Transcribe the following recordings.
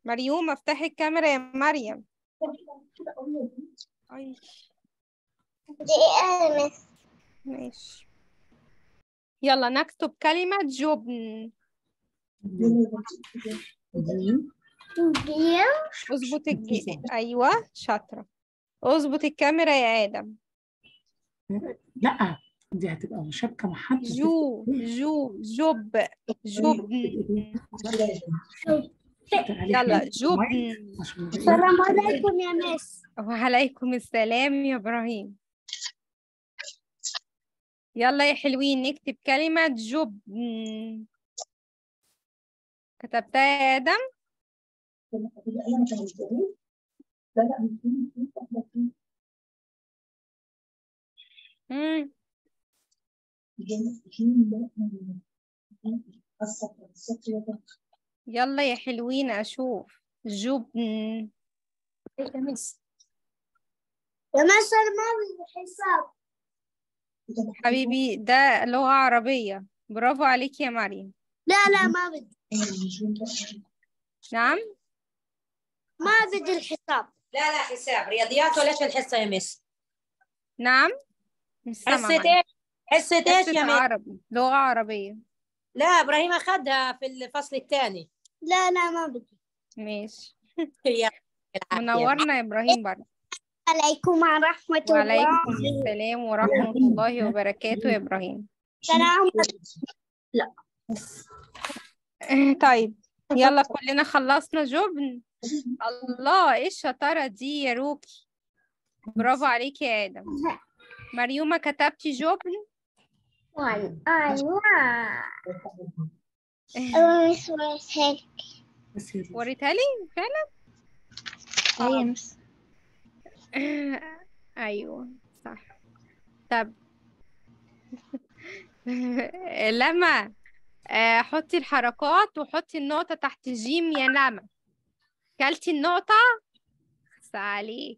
مريوم افتحي الكاميرا يا مريم أي دقيقة يا مس ماشي يلا نكتب كلمة جبن دي دقيقة اظبط الج... ايوه شاطرة اظبط الكاميرا يا ادم لا دي هتبقى شبكة محددة جو جو جب جبن يلا جبن السلام عليكم يا مس وعليكم السلام يا ابراهيم يلا يا حلوين نكتب كلمة جبن كتبتها يا ادم مم. يلا يا حلوين اشوف جبن يا مس يا مس أنا ما بدي حساب حبيبي ده لغة عربية برافو عليك يا مريم لا لا ما بدي نعم ما بدي الحساب لا لا حساب رياضيات ولا شو الحصة يا مس نعم مش سامعة حصة معاك. ايش حصة ايش حصة يا مس عربي لغة عربية لا ابراهيم اخذها في الفصل الثاني لا لا ما بدي ماشي يا منورنا يا إبراهيم برضه عليكم ورحمة وعليكم الله السلام ورحمة الله وبركاته يا إبراهيم السلام طيب يلا كلنا خلصنا جبن الله ايه الشطارة دي يا روكي برافو عليك يا آدم مريومة كتبتي جبن وان أيوة أنا مش مش هيك بس يا وريتها لي فعلا أيوة مس ايوه صح طب لما آه، حطي الحركات وحطي النقطة تحت جيم يا لما كلتي النقطة بس عليك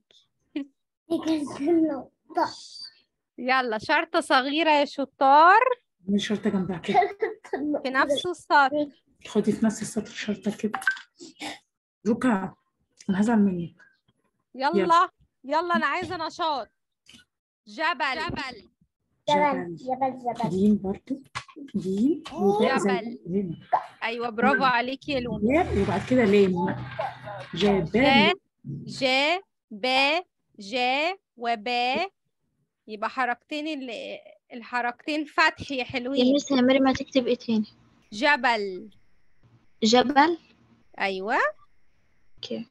يلا شرطة صغيرة يا شطار مش شرطة جنبها كده في نفس السطر خدي في نفس السطر شرطة كده روكا أنا هزعل منك يلا يلا أنا عايزة نشاط جبل جبل جبل جبل جبل جبل جيم برضو جيم وباء زي جبل. هنا أيوة برافو عليكي يا لون باء وبعد كده لام جبل جا جا با جا وبا يبقى حركتين ال- الحركتين فتح يا يا حلوين مس يا مريم هتكتب ايه تاني جبل جبل أيوة اوكي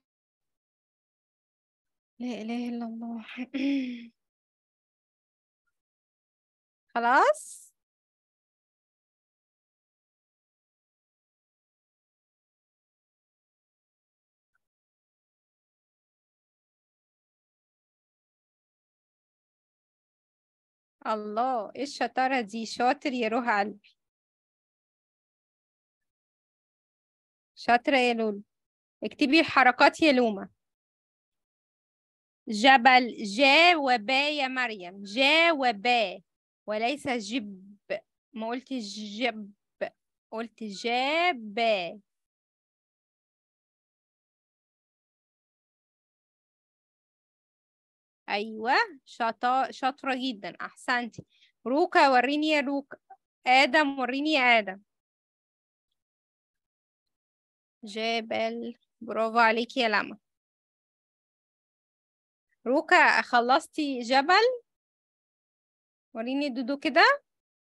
لا إله إلا الله خلاص الله ايه الشطارة دي شاطر يا روح قلبي شاطرة يا لولو اكتبي الحركات يا لومة جبل جا وبا يا مريم جا وبا وليس جب ما قلت جب قلت جاب ايوه شاطا شاطرة جدا احسنتي روكا وريني يا روكا ادم وريني يا ادم جبل برافو عليكي يا لما روكا خلصتي جبل وريني دودو كده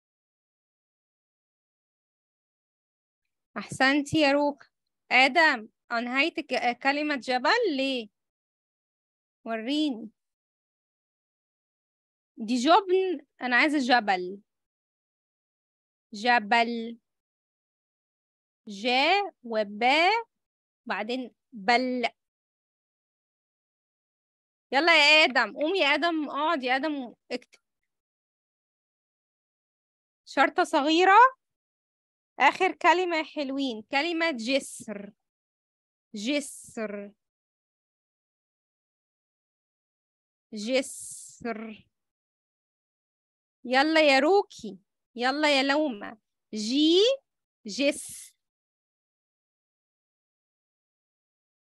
احسنتي يا روكا ادم انهيت ك- كلمة جبل ليه وريني دي جبن انا عايزة جبل جبل جا وبا بعدين بل يلا يا آدم قوم يا آدم اقعد يا آدم اكتب شرطة صغيرة آخر كلمة يا حلوين كلمة جسر جسر جسر يلا يا روكي يلا يا لومة جي جس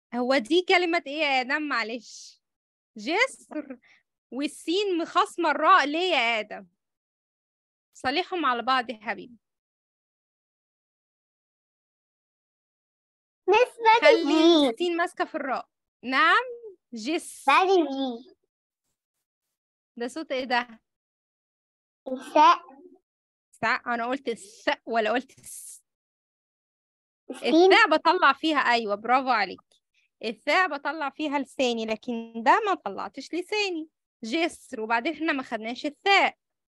هو دي كلمة ايه يا آدم معلش جسر والسين مخصمة الراء ليه يا آدم صالحهم على بعض يا حبيبي نسبة خلي السين ماسكة في الراء نعم جس بعدين ده صوت ايه ده الساء سع- انا قلت الس ولا قلت الس السين الثاء بطلع فيها ايوه برافو عليك الثاء بطلع فيها لساني لكن ده ما طلعتش لساني جسر وبعدين احنا ما خدناش الثاء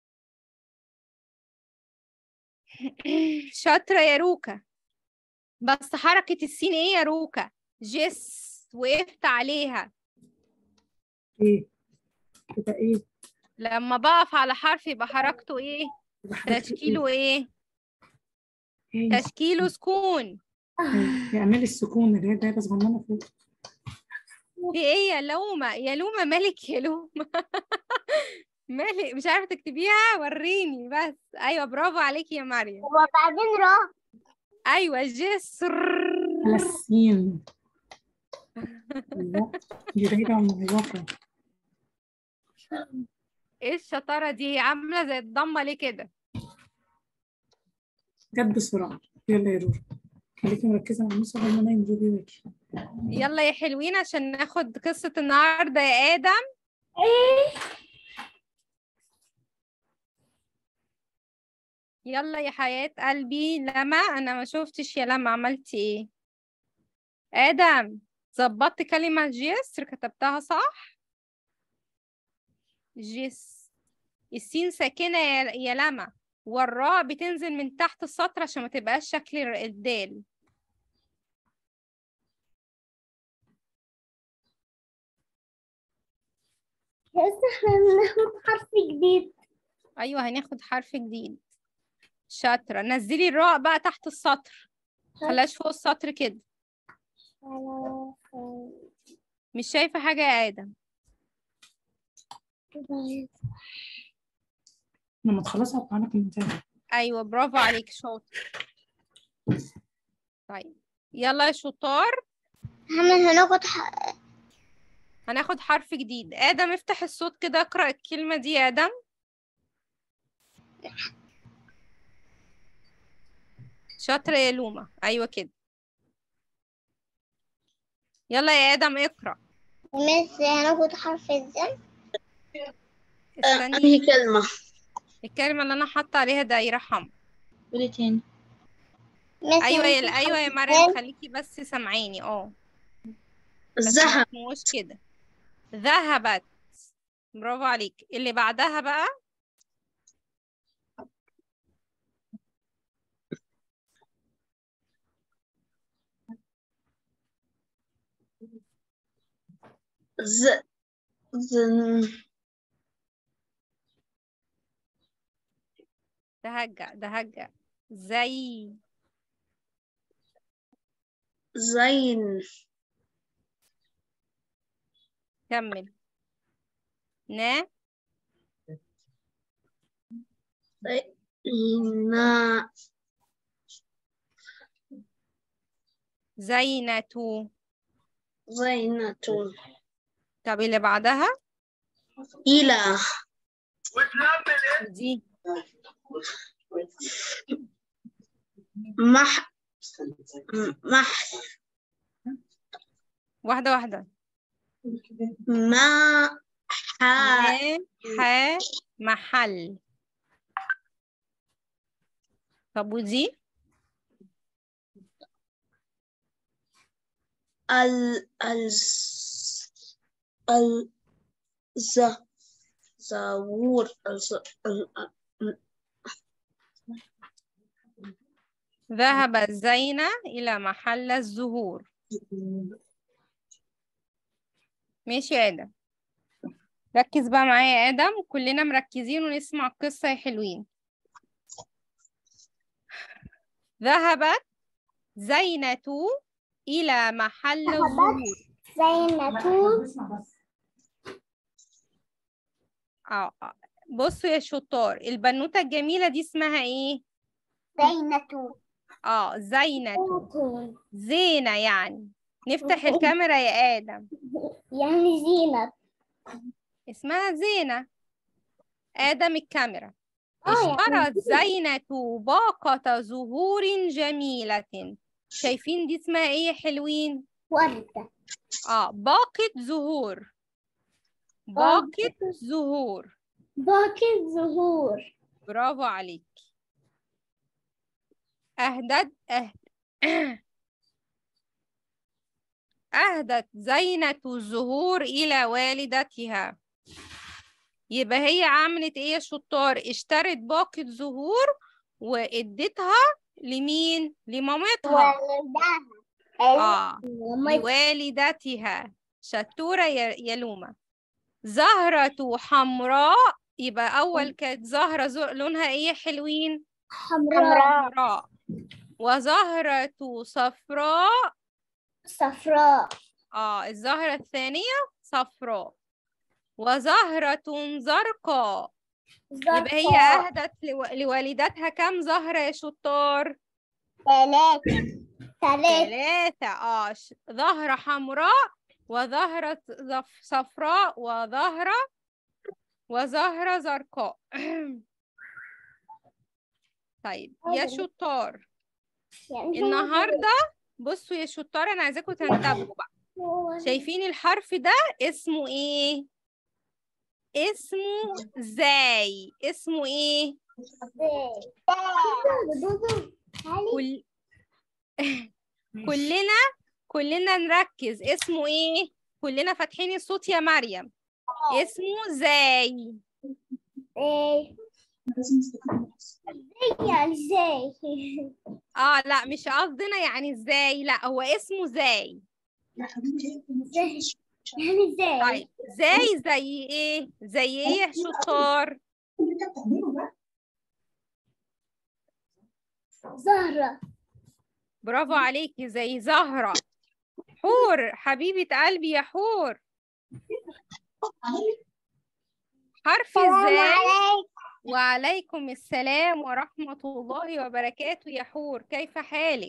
شاطرة يا روكا بس حركة السين ايه يا روكا جس وقفت عليها ايه كده ايه لما بقف على حرف يبقى حركته ايه كده حركة تشكيله ايه ايه تشكيله سكون إيه؟ اعملي السكون اللي هي دايره صغننه فوق في ايه يا لومة يا لومة مالك يا لومة مالك مش عارفة تكتبيها وريني بس ايوه برافو عليكي يا مريم وبعدين را ايوه جسر على السين لا دي دايره معوقه ايه الشطارة دي هي عاملة زي الضمة ليه كده جت بسرعه يلا يا رورا خليكي مركزه مع موسى قبل ما انام جوبي واجي يلا يا حلوين عشان ناخد قصة النهاردة يا آدم يلا يا حياة قلبي لما أنا ما شفتش يا لما عملتي إيه آدم ظبطت كلمة جسر كتبتها صح جس السين ساكنة يا يا لما والراء بتنزل من تحت السطر عشان ما تبقاش شكل الر- الدال بس احنا بناخد حرف جديد أيوة هناخد حرف جديد شاطرة نزلي الراء بقى تحت السطر خلاش فوق السطر كده مش شايفة حاجة يا آدم لما تخلصي هطلع لك المنتهى أيوة برافو عليك شاطر طيب يلا يا شطار احنا هناخد ح- هناخد حرف جديد آدم افتح الصوت كده اقرأ الكلمة دي يا آدم شاطرة يا لومة أيوة كده يلا يا آدم اقرأ مس هناخد حرف الزم استني أنهي كلمة الكلمة اللي أنا حاطة عليها دايرة حمراء قولي تاني مس أيوة يا هناخد أيوة يا حرف مريم الزال. خليكي بس سامعيني اه بس ما الذهب تسمعوش كده ذهبت برافو عليك اللي بعدها بقى ز زن دهجة دهجة زي زين كمل نا نا زينة زينة طب اللي بعدها إلى دي مح مح واحدة واحدة ما ح ها ح محل طب ودي ال ال ال ز زور الز ال ال- ذهب الزينة إلى محل الزهور ماشي يا آدم ركز بقى معايا يا آدم كلنا مركزين ونسمع القصة يا حلوين ذهبت زينة إلى محل الزهور زينة اسمع بس اه آه. بصوا يا شطار البنوتة الجميلة دي اسمها ايه؟ زينة اه زينة زينة يعني نفتح الكاميرا يا آدم يعني زينة اسمها زينة آدم الكاميرا آه، يعني اشترت زينة باقة زهور جميلة شايفين دي اسمها ايه يا حلوين وردة اه باقة زهور باقة زهور باكت زهور برافو عليك أهدت أهد أهدت زينة الزهور إلى والدتها يبقى هي عملت إيه يا شطار اشترت باقة زهور واديتها لمين لمامتها آه لوالدتها شطورة يا يا لومة زهرة حمراء يبقى أول كانت زهرة زو- لونها إيه يا حلوين حمراء حمراء وزهرة صفراء صفراء اه الزهرة الثانية صفراء وزهرة زرقاء يبقى هي زرقاء. أهدت لو- لوالدتها كم زهرة يا شطار؟ ثلاثة ثلاثة ثلاثة اه ش- زهرة حمراء وزهرة زف- صفراء وزهرة وزهرة زرقاء طيب يا حاضر. شطار يعني النهاردة بصوا يا شطار أنا عايزاكم تنتبهوا بقى شايفين الحرف ده اسمه ايه اسمه زاي اسمه ايه كل... كلنا كلنا نركز اسمه ايه كلنا فاتحين الصوت يا مريم اسمه زاي ايه يعني ازاي اه لا مش قصدنا يعني ازاي لا هو اسمه زاي ازاي يعني ازاي طيب زاي زي ايه زي ايه يا شطار زهرة برافو عليكي زي زهرة حور حبيبة قلبي يا حور حرف ازاي وعليكم السلام ورحمة الله وبركاته يا حور كيف حالك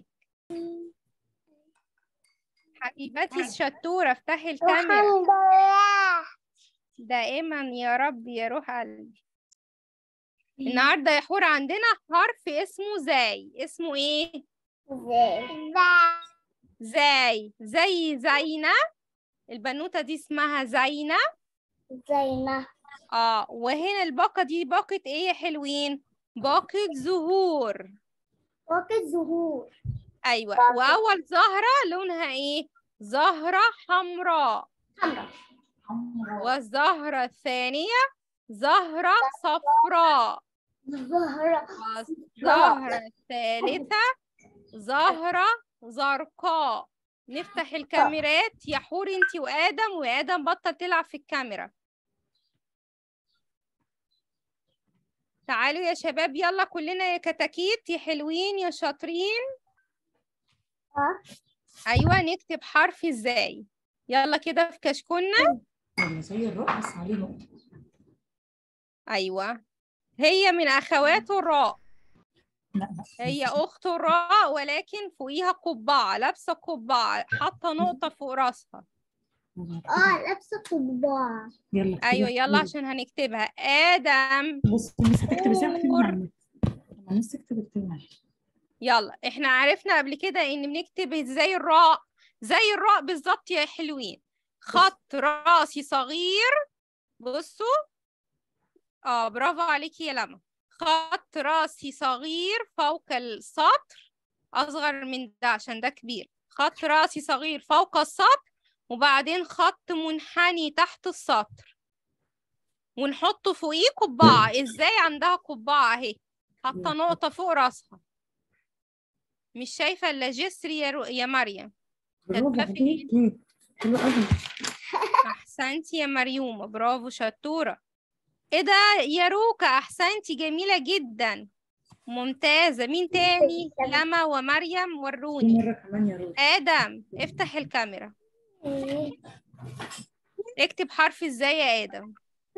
حبيبتي الشطورة افتحي الكاميرا لله دائما يا رب يا روح قلبي النهارده يا حور عندنا حرف اسمه زي اسمه ايه ازاي زي زي زينة البنوتة دي اسمها زينة زينة اه وهنا الباقة دي باقة ايه يا حلوين باقة زهور وقت زهور ايوه باقة. واول زهرة لونها ايه زهرة حمراء حمراء والزهرة الثانية زهرة صفراء زهرة والزهرة الثالثة زهرة زرقاء نفتح الكاميرات يا حور انتي وآدم وآدم بطل تلعب في الكاميرا تعالوا يا شباب يلا كلنا يا كتاكيت يا حلوين يا شاطرين اه ايوه نكتب حرف ازاي يلا كده في كشكولنا يلا زي الراء بس عليه نقطة ايوه هي من اخوات الراء لا لا هي اخت الراء ولكن فوقيها قبعه لابسه قبعه حاطه نقطه فوق راسها اه لابسة قبعة يلا ايوه اكتبي. يلا عشان هنكتبها ادم بص الناس هتكتب ازاي هتكتب حور. مع النت لما الناس تكتب اكتب مع النت. يلا احنا عرفنا قبل كده ان بنكتب ازاي الراء زي الراء بالظبط يا حلوين خط راسي صغير بصوا اه برافو عليكي يا لما خط راسي صغير فوق السطر اصغر من ده عشان ده كبير خط راسي صغير فوق السطر وبعدين خط منحني تحت السطر ونحط فوقيه قبعة ازاي عندها قبعة اهي حاطة نقطة فوق راسها مش شايفة الا جسر يا, رو... يا مريم برافو كاتباه في عليكي حلو قوي احسنتي يا مريومة برافو شطورة ايه ده يا روكا احسنتي جميلة جدا ممتازة مين تاني لما ومريم في وروني مرة كمان يا روح ادم افتح الكاميرا اكتب حرف ازاي يا ادم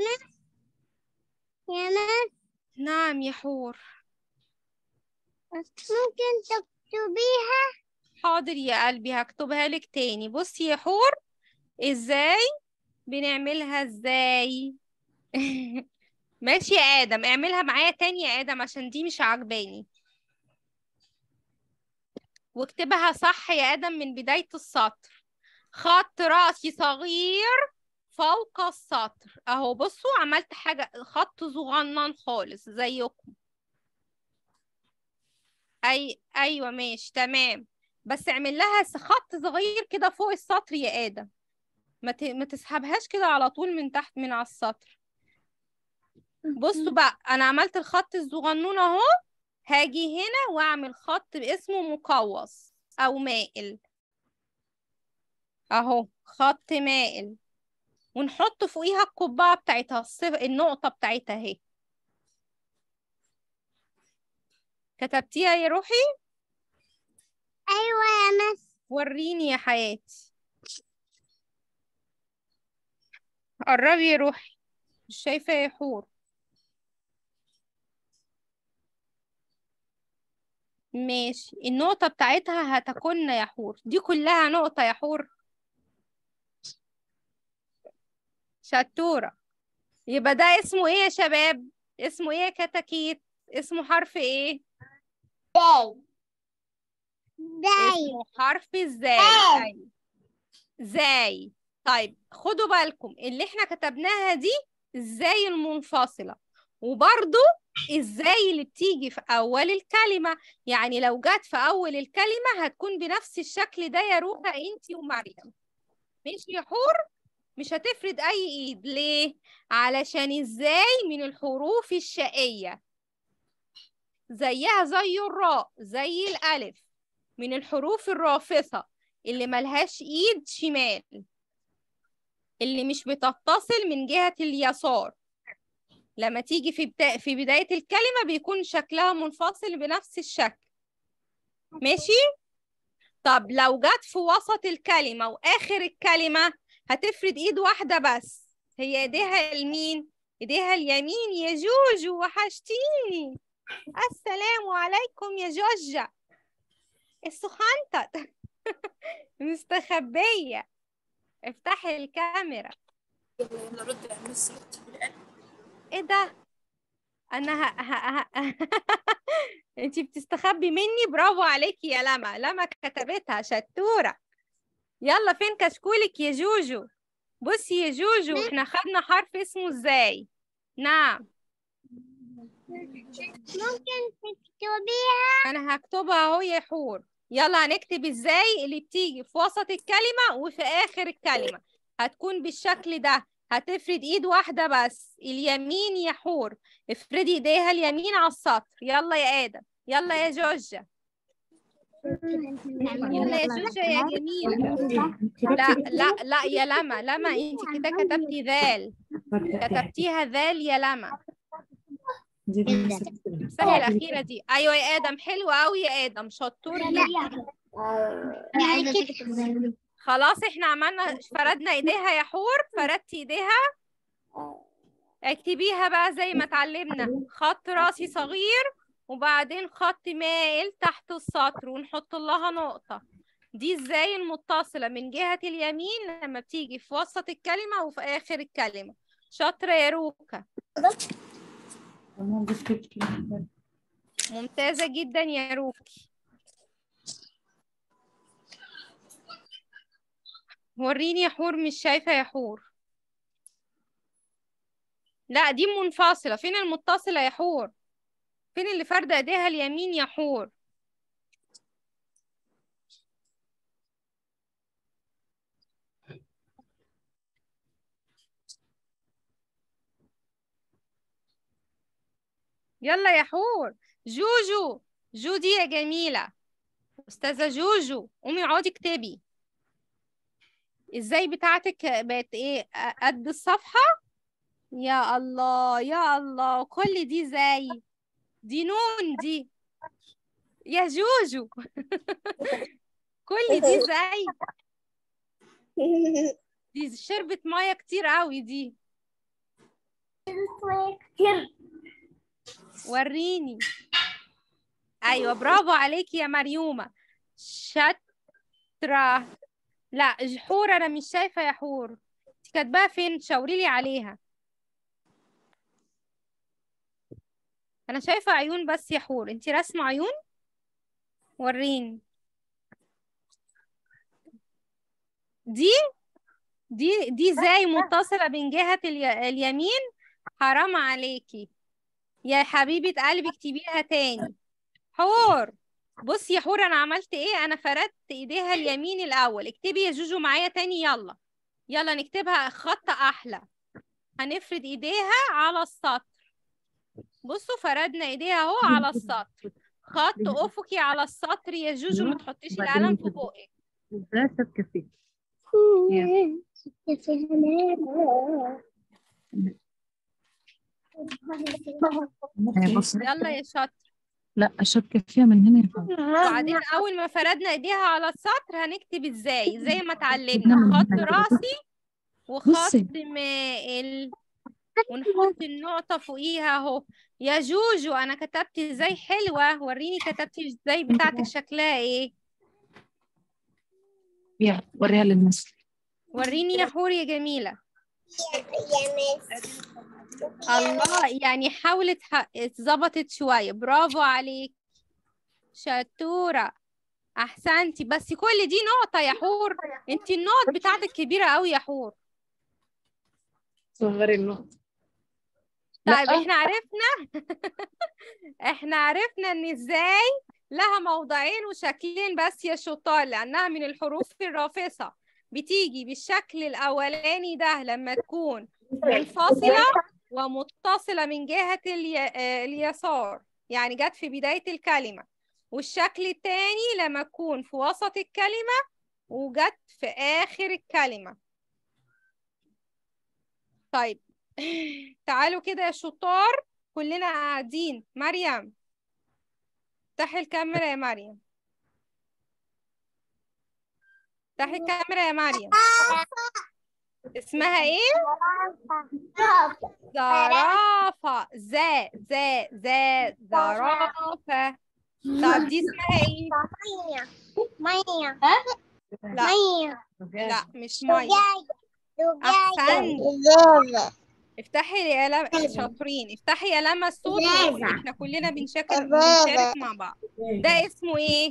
يا ناس نعم يا حور ممكن تكتبيها حاضر يا قلبي هكتبها لك تاني بصي يا حور ازاي بنعملها ازاي ماشي يا ادم اعملها معايا تاني يا ادم عشان دي مش عاجباني واكتبها صح يا ادم من بداية السطر خط رأسي صغير فوق السطر اهو بصوا عملت حاجة خط صغنن خالص زيكم اي ايوه ماشي تمام بس اعمل لها س- خط صغير كده فوق السطر يا ادم ما ت... ما تسحبهاش كده على طول من تحت من على السطر بصوا بقى انا عملت الخط الصغنون اهو هاجي هنا واعمل خط اسمه مقوس او مائل اهو خط مائل ونحط فوقيها القبعة بتاعتها الصف... النقطة بتاعتها اهي كتبتيها يا روحي أيوة يا مس وريني يا حياتي قربي يا روحي مش شايفة يا حور ماشي النقطة بتاعتها هتكون يا حور دي كلها نقطة يا حور شطورة يبقى ده اسمه ايه يا شباب اسمه ايه يا كتاكيت اسمه حرف ايه داي داي اسمه حرف ازاي آه. أيوة. زاي طيب خدوا بالكم اللي احنا كتبناها دي ازاي المنفصلة وبرضو ازاي اللي بتيجي في اول الكلمة يعني لو جت في اول الكلمة هتكون بنفس الشكل ده يا روحة انتي ومريم ماشي يا حور مش هتفرد اي ايد ليه علشان ازاي من الحروف الشقية زيها زي الراء زي الالف من الحروف الرافصة اللي ملهاش ايد شمال اللي مش بتتصل من جهة اليسار لما تيجي في بتا... في بداية الكلمة بيكون شكلها منفصل بنفس الشكل ماشي طب لو جت في وسط الكلمة وآخر الكلمة هتفرد ايد واحدة بس هي ايديها اليمين ايديها اليمين يا جوجو وحشتيني السلام عليكم يا جوجة السخنطة مستخبية افتحي الكاميرا ايه ده انا ه... ه... ه... انتي بتستخبي مني برافو عليكي يا لما لما كتبتها شطورة يلا فين كشكولك يا جوجو بصي يا جوجو احنا خدنا حرف اسمه ازاي نعم ممكن تكتبيها انا هكتبها اهو يا حور يلا هنكتب ازاي اللي بتيجي في وسط الكلمة وفي اخر الكلمة هتكون بالشكل ده هتفرد ايد واحدة بس اليمين يا حور افردي ايديها اليمين على السطر يلا يا ادم يلا يا جوجة يلا يا جوجة يا جميلة لا لا لا يا لما لما انت كده كتبتي ذال كتبتيها ذال يا لما دي السهلة الأخيرة دي أيوة يا آدم حلوة أوي يا آدم شطور جدا أنا عايزة تكتب خلاص احنا عملنا فردنا ايديها يا حور فردتي ايديها اكتبيها بقى زي ما اتعلمنا خط راسي صغير وبعدين خط مائل تحت السطر ونحط لها نقطة دي ازاي المتصلة من جهة اليمين لما بتيجي في وسط الكلمة وفي آخر الكلمة شاطرة يا روكا ممتازة جدا يا روكي وريني يا حور مش شايفة يا حور لا دي منفصلة فين المتصلة يا حور فين اللي فاردة ايديها اليمين يا حور يلا يا حور جوجو جودي يا جميلة أستاذة جوجو قومي اقعدي اكتبي ازاي بتاعتك بقت ايه قد الصفحة يا الله يا الله كل دي زي دي نون دي يا جوجو كل دي زي دي شربت مية كتير قوي دي وريني ايوه برافو عليكي يا مريومة شطورة شاطرة لا ج- حور انا مش شايفة يا حور انت كاتباها فين شاوري لي عليها انا شايفة عيون بس يا حور انت راسمة عيون وريني دي دي دي زي متصلة من جهة الي... اليمين حرام عليكي يا حبيبة قلبي اكتبيها تاني حور بصي يا حور انا عملت ايه انا فردت ايديها اليمين الاول اكتبي يا جوجو معايا تاني يلا يلا نكتبها خط احلى هنفرد ايديها على السطر بصوا فردنا ايديها اهو على السطر خط افقي على السطر يا جوجو ما تحطيش وبعدين القلم في نكتب. بقك ده شبكة فيه هي بص يلا يا شاطر لا الشبكة فيها من هنا يا حبيبي وبعدين اول ما فردنا ايديها على السطر هنكتب ازاي زي ما اتعلمنا نعمل خط حاجة. راسي وخط بصي. مائل ونحط النقطة فوقيها اهو يا جوجو انا كتبت ازاي حلوة وريني كتبت ازاي بتاعتك شكلها ايه يلا وريها للناس وريني يا حور يا جميلة الله يعني حاولت ح- اتظبطت شوية برافو عليك شطورة احسنتي بس كل دي نقطة يا حور انت النقط بتاعتك كبيرة قوي يا حور صغري النقطة طيب لأ. احنا عرفنا احنا عرفنا ان ازاي لها موضعين وشكلين بس يا شطار لانها من الحروف الرافصة بتيجي بالشكل الاولاني ده لما تكون منفصلة ومتصلة من جهة الي... آه، اليسار يعني جت في بداية الكلمة والشكل التاني لما تكون في وسط الكلمة وجت في آخر الكلمة طيب تعالوا كده يا شطار كلنا قاعدين مريم افتحي الكاميرا يا مريم افتحي الكاميرا يا مريم اسمها ايه زرافة زا زا زا زرافة طب دي اسمها ايه لا لا مش مية أحسنت افتحي يا لما شاطرين افتحي يا لما الصوت وقولي. احنا كلنا بنشارك بنشارك مع بعض ده اسمه ايه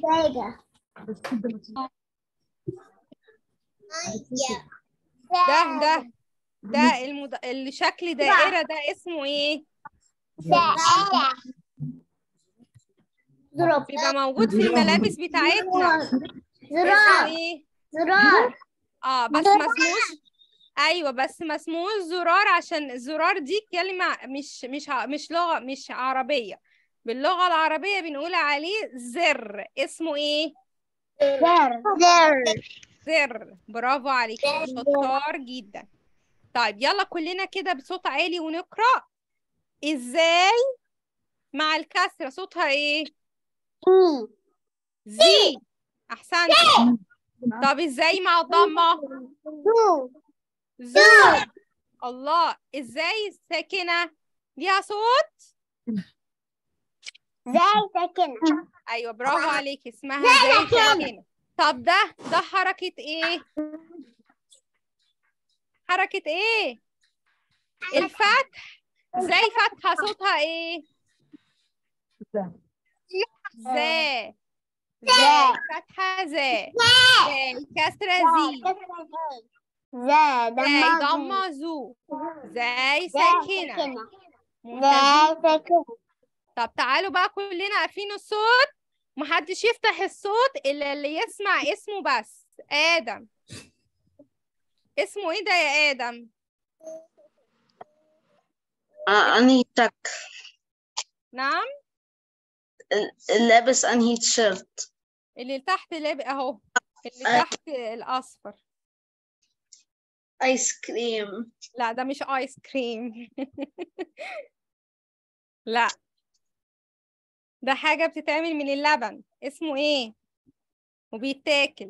ده ده ده المد... الشكل دائرة ده اسمه ايه بيبقى موجود في الملابس بتاعتنا اسمه ايه زرار اه بس ما اسموش ايوه بس ما اسموش زرار عشان الزرار دي كلمة مش مش ع- مش لغة مش عربية باللغة العربية بنقول عليه زر اسمه ايه زر زر زر برافو عليك شطار جدا طيب يلا كلنا كده بصوت عالي ونقرأ ازاي مع الكسرة صوتها ايه زي احسنت طب ازاي مع الضمة زو زو الله ازاي الساكنة ليها صوت زي ساكنة ايوه برافو عليك اسمها زي الساكنة طب ده ده حركة ايه حركة ايه الفتح زي فتحة صوتها ايه زا زا فتحة زا زا كسرة زي زي زي ضمة زو زي ساكنة ممتازين زي ساكنة طب تعالوا بقى كلنا قافلين الصوت محدش يفتح الصوت إلا اللي يسمع اسمه بس آدم اسمه ايه ده يا آدم آه، أنهي تك نعم لابس أنهي تيشيرت اللي تحت لاب اهو اللي آه. تحت الأصفر آيس كريم لا ده مش آيس كريم لا ده حاجة بتتعمل من اللبن اسمه ايه وبيتاكل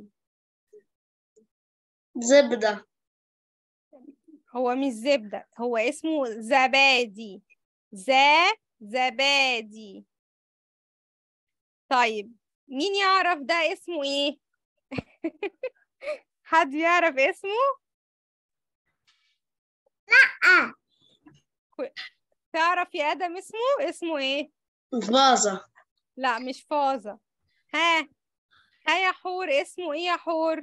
زبدة هو مش زبدة هو اسمه زبادي زا زبادي طيب مين يعرف ده اسمه ايه حد يعرف اسمه آه. تعرف يا ادم اسمه اسمه ايه فازة لا مش فازة ها ها يا حور اسمه ايه يا حور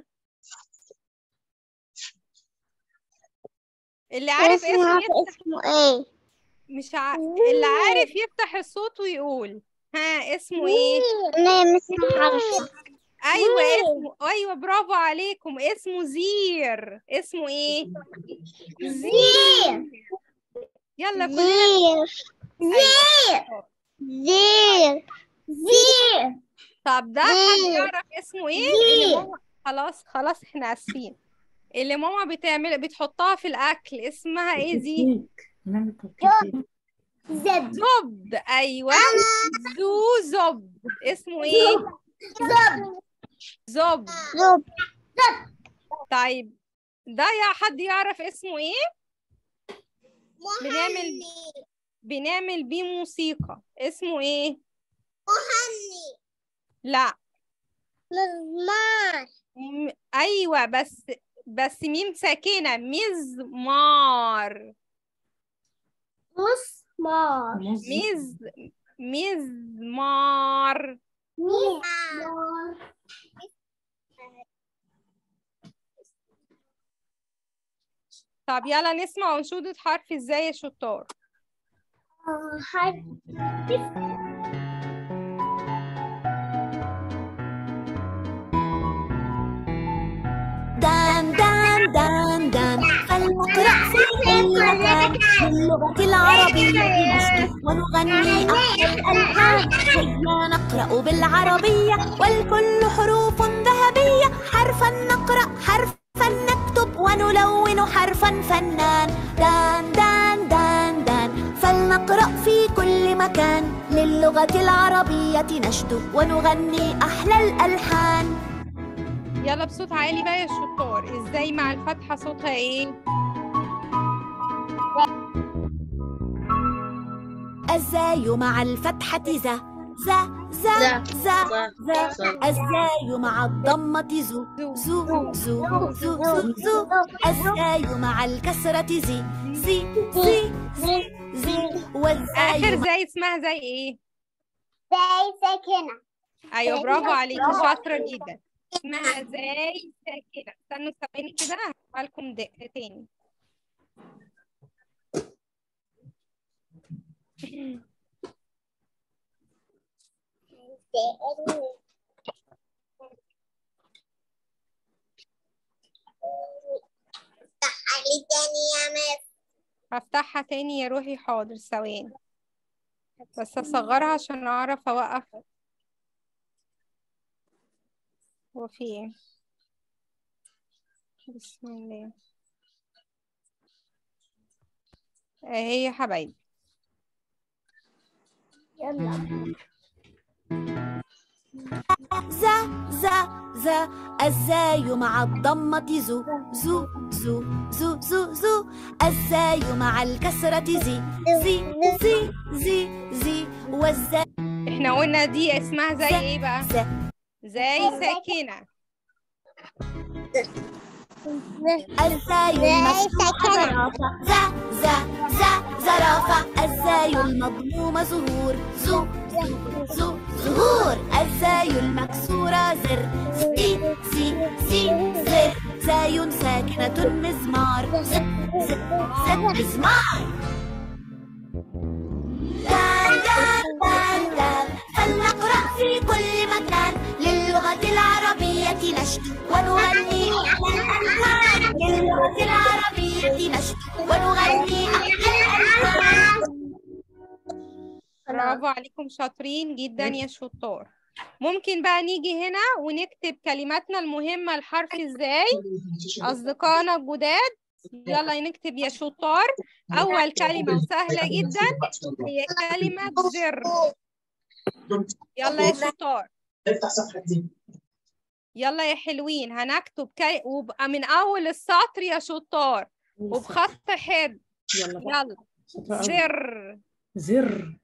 اللي عارف اسمه اسمه عارفة يفتح اسمه ايه مش ع... اللي عارف يفتح الصوت ويقول ها اسمه ايه انا مش عارفة ايوه اسمه ايوه برافو عليكم اسمه زير اسمه ايه زير يلا كلنا زير زير زير طب ده حد زير. يعرف اسمه ايه اللي زير. ماما خلاص خلاص احنا اسفين اللي ماما بتعمل بتحطها في الاكل اسمها ايه دي كيك نعمل كيك زب زبد ايوه زو زبد اسمه ايه زب زبد زب طيب ده يا حد يعرف اسمه ايه بنعمل بنعمل بيه موسيقى اسمه ايه مهني لا مزمار م... ايوه بس بس ميم ساكنه مزمار مسمار مز مزمار مسمار طب يلا نسمع أنشودة حرف ازاي يا شطار حرف دان دان دان دان فلنقرأ في كل مكان باللغة العربية نشدو ونغني أحلى الألحان هيا نقرأ بالعربية والكل حروف ذهبية حرفا نقرأ حرفا نكتب ونلون حرفا فنان دان دان دان دان فلنقرأ في كل مكان للغة العربية نشدو ونغني أحلى الألحان يلا بصوت عالي بقى يا شطار ازاي مع الفتحة صوتها ايه الزاي مع الفتحة ذا ذا ذا ذا ذا الزاي مع الضمة زو زو زو زو زو زو الزاي مع الكسرة زي زي زي زي زي والزاي اخر مع زي اسمها زي ايه زي ساكنة ايوه برافو عليكي شاطرة جدا اسمها زي ساكنة استنوا ثواني كده هسمع لكم دقة تاني تعالي تاني يا مس هفتحها تاني يا روحي حاضر ثواني بس اصغرها عشان اعرف اوقف هو في ايه بسم الله اهي يا حبايبي يلا ذا ذا ذا الزاي مع الضمة زو زو زو زو زو زو الزاي مع الكسرة زي زي زي زي زي والزاي احنا قلنا دي اسمها زي ايه بقى زي زي ساكنة الزاي المفتوحة زرافة ذا ذا ذا زرافة الزاي المضمومة زهور زو زو زو زهور الزاي المكسورة زر زي زي زي زر زاي ساكنة مزمار زد زد زد مزمار دان دان دان دان فلنقرأ في كل مكان للغة العربية نشد ونغني أحلى الألحان للغة العربية نشد ونغني أحلى الألحان برافو عليكم شاطرين جدا يا شطار ممكن بقى نيجي هنا ونكتب كلماتنا المهمة الحرف ازاي أصدقائنا الجداد يلا نكتب يا شطار أول كلمة سهلة جدا هي كلمة زر يلا يا شطار افتح صفحة جديدة يلا يا حلوين هنكتب كي... وبقى من أول السطر يا شطار وبخط حد يلا بقى. يلا شاطرة أوي. زر زر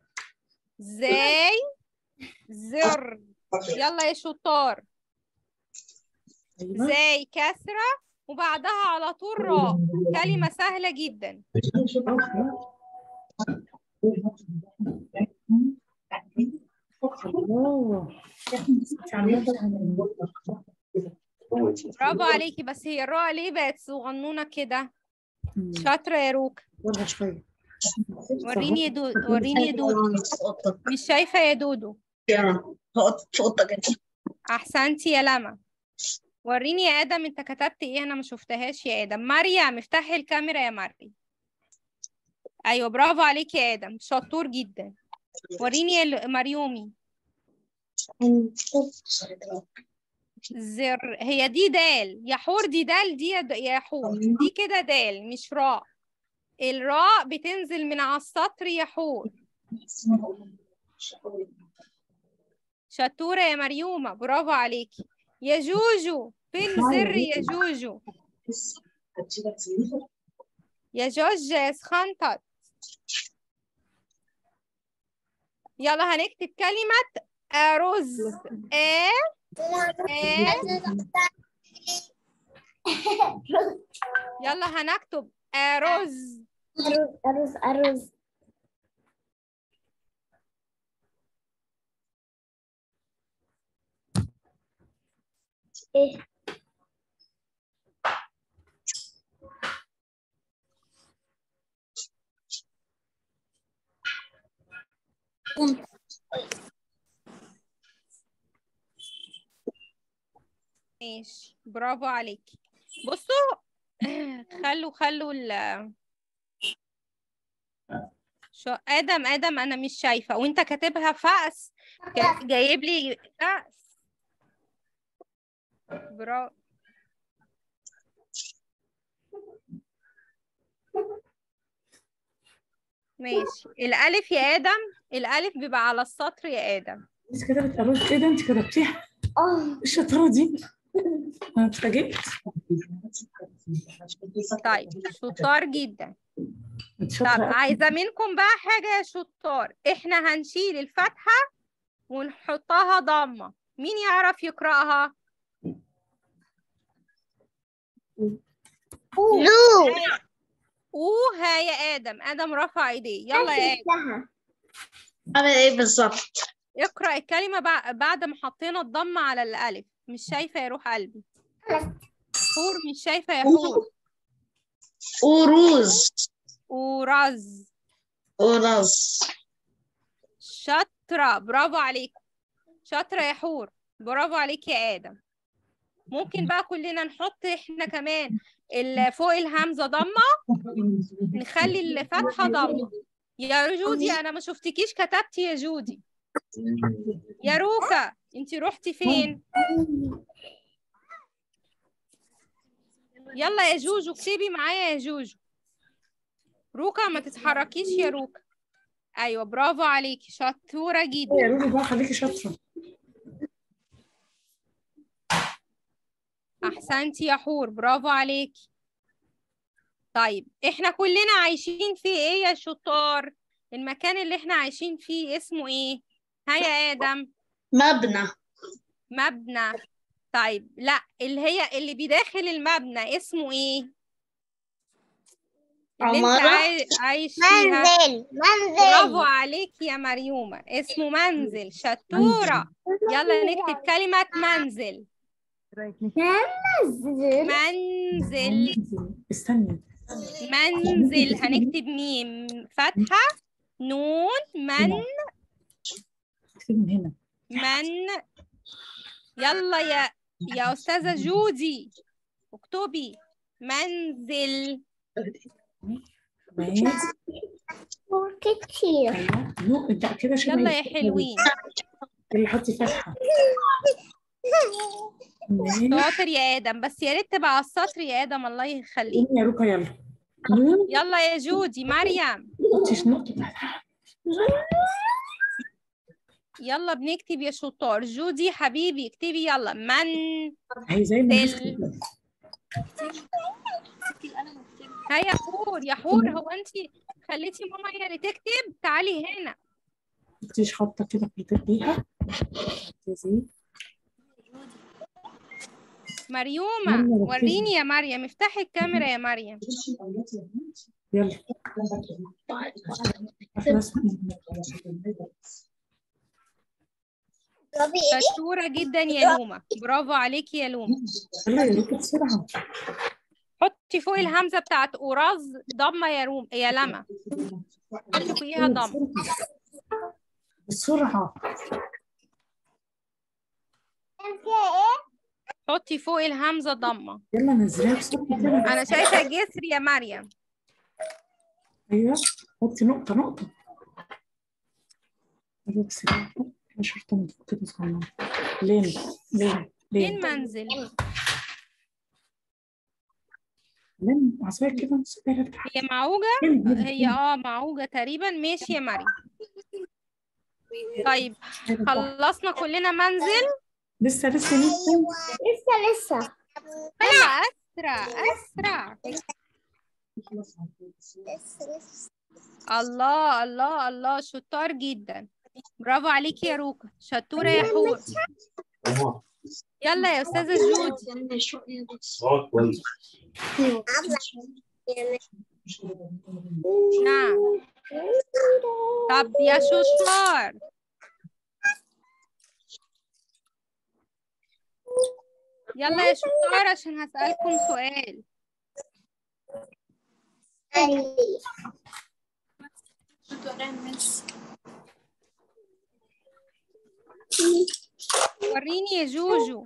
زي زر يلا يا شطار ايوه زي كسرة وبعدها على طول راء كلمة سهلة جدا الله برافو عليكي بس هي الراء ليه بقت صغنونة كده شاطرة يا روك ورها شويه وريني يا دود وريني يا دود مش شايفة يا دودو في اوضتك انت أحسنتي يا لما وريني يا آدم أنت كتبت إيه أنا ما شفتهاش يا آدم مريم افتحي الكاميرا يا مريم أيوة برافو عليك يا آدم شطور جدا وريني يا ل- مريومي زر هي دي دال يحور دي دال دي يا د- يا يحور دي كده دال مش راء الراء بتنزل من على السطر يحور شطورة يا مريومة برافو عليكي يا جوجو فين زر يا جوجو يا جوج سخنطت يلا هنكتب كلمة أرز آ يلا هنكتب أرز أرز أرز إيه ماشي برافو عليكي بصوا خلوا خلوا ال شو آدم آدم أنا مش شايفة وأنت كاتبها فأس جا- جايب لي فأس برافو ماشي الألف يا آدم الألف بيبقى على السطر يا آدم انت كتبت الرز ايه ده انت كتبتيها آه ايه الشطاره دي انا اتفاجئت طيب شطار جدا انت طب شاطره عايزة منكم بقى حاجة يا شطار احنا هنشيل الفتحة ونحطها ضمة مين يعرف يقرأها؟ زو اوها يا آدم آدم رفع ايديه يلا يا آدم عامل ايه بالظبط اقرأ الكلمة بع- بعد ما حطينا الضمة على الألف مش شايفة يا روح قلبي حور مش شايفة يا حور وروز ورز ورز شاطرة برافو عليك شاطرة يا حور برافو عليك يا آدم ممكن بقى كلنا نحط احنا كمان ال- فوق الهمزة ضمة نخلي الفتحة ضمة يا جودي أنا ما شفتكيش كتبتي يا جودي يا روكا انتي روحتي فين يلا يا جوجو اكتبي معايا يا جوجو روكا ما تتحركيش يا روكا ايوه برافو عليكي شطورة يا جدا روبي بقى خليكي شاطره احسنتي يا حور برافو عليكي طيب احنا كلنا عايشين في ايه يا شطار المكان اللي احنا عايشين فيه اسمه ايه ها يا ادم مبنى مبنى طيب لا اللي هي اللي بداخل المبنى اسمه ايه اللي انت عمارة؟ عاي- عايش فيها منزل برافو منزل عليك يا مريومة اسمه منزل شطورة يلا نكتب كلمة منزل منزل منزل استني منزل هنكتب ميم فتحة نون من اكتبي من هنا من يلا يا يا أستاذة جودي اكتبي منزل ماشي كتير ايوه نو انت كده شبه يلا يا حلوين اللي حطي فتحه ماشي شاطر يا آدم بس يا ريت تبقى على السطر يا آدم الله يخليك قومي يا روكا يلا نون يلا يا جودي مريم حطيش نقطه فتحه يلا بنكتب يا شطار جودي حبيبي اكتبي يلا من هي زي ما الناس دل. كده. ها يا حور يا حور هو انت خليتي ماما هي اللي تكتب تعالي هنا حطيش خطه كده في البيت بيها زي مريومة مريم، ركزي. وريني يا مريم افتحي الكاميرا يا مريم يلا احنا اسمه شطورة جدا يا لومة برافو عليكي يا لومة يلا يا ريت بسرعة حطي فوق الهمزة بتاعت أوراز ضمة يا روم يا لما حطي فوقيها ضم بسرعة حطي فوق الهمزة ضمة يلا نزليها بسرعة كده أنا شايفة جسر يا مريم ايوه حطي نقطة نقطة ايوه بس احنا شرطة من فوق كده صغننة لين لين فين لين منزل لين عصاية كده نسيبها لك هي معوجة لين لين هي اه معوجة تقريبا ماشي يا مريم طيب لين. خلصنا كلنا منزل لسه لسه لسه لسه لسه يلا أسرع أسرع الله الله الله شطار جدا برافو عليكي يا روكا شطورة يا حور يلا يا أستاذة جودي اه كويس نعم طب يا شطار يلا يا شطار عشان هسألكم سؤال وريني يا جوجو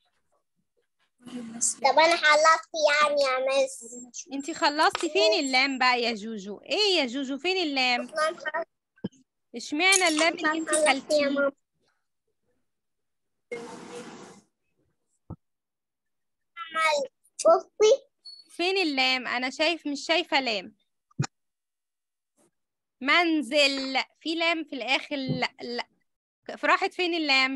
طب انا خلصت يعني يا مس انتي خلصتي فين اللام بقى يا جوجو ايه يا جوجو فين اللام اشمعنى اللام اللي انتي خلصت يا خلتيه ماما بصي فين اللام انا شايف مش شايفة لام منزل في لام في الاخر لا لا راحت فين اللام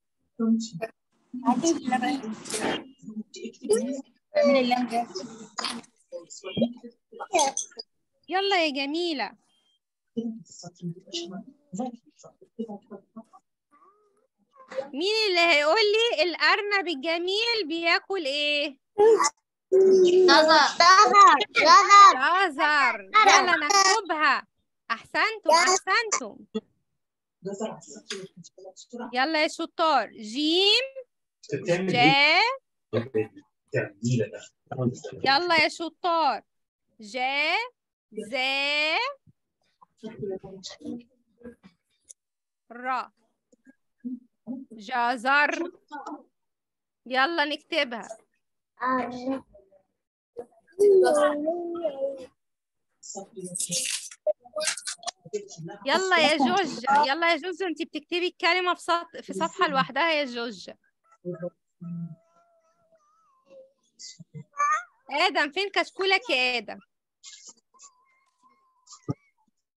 يلا يا جميلة مين اللي هيقول لي الأرنب الجميل بياكل ايه؟ نظر نظر جزر يلا نكتبها أحسنتم أحسنتم يلا يا شطار جيم بتعمل ايه؟ جا تعميلة ده يلا يا شطار جا زا را جزر يلا نكتبها يلا يا جوج يلا يا جوج انت بتكتبي الكلمة في سط... في صفحة لوحدها يا جوج آدم فين كشكولك يا آدم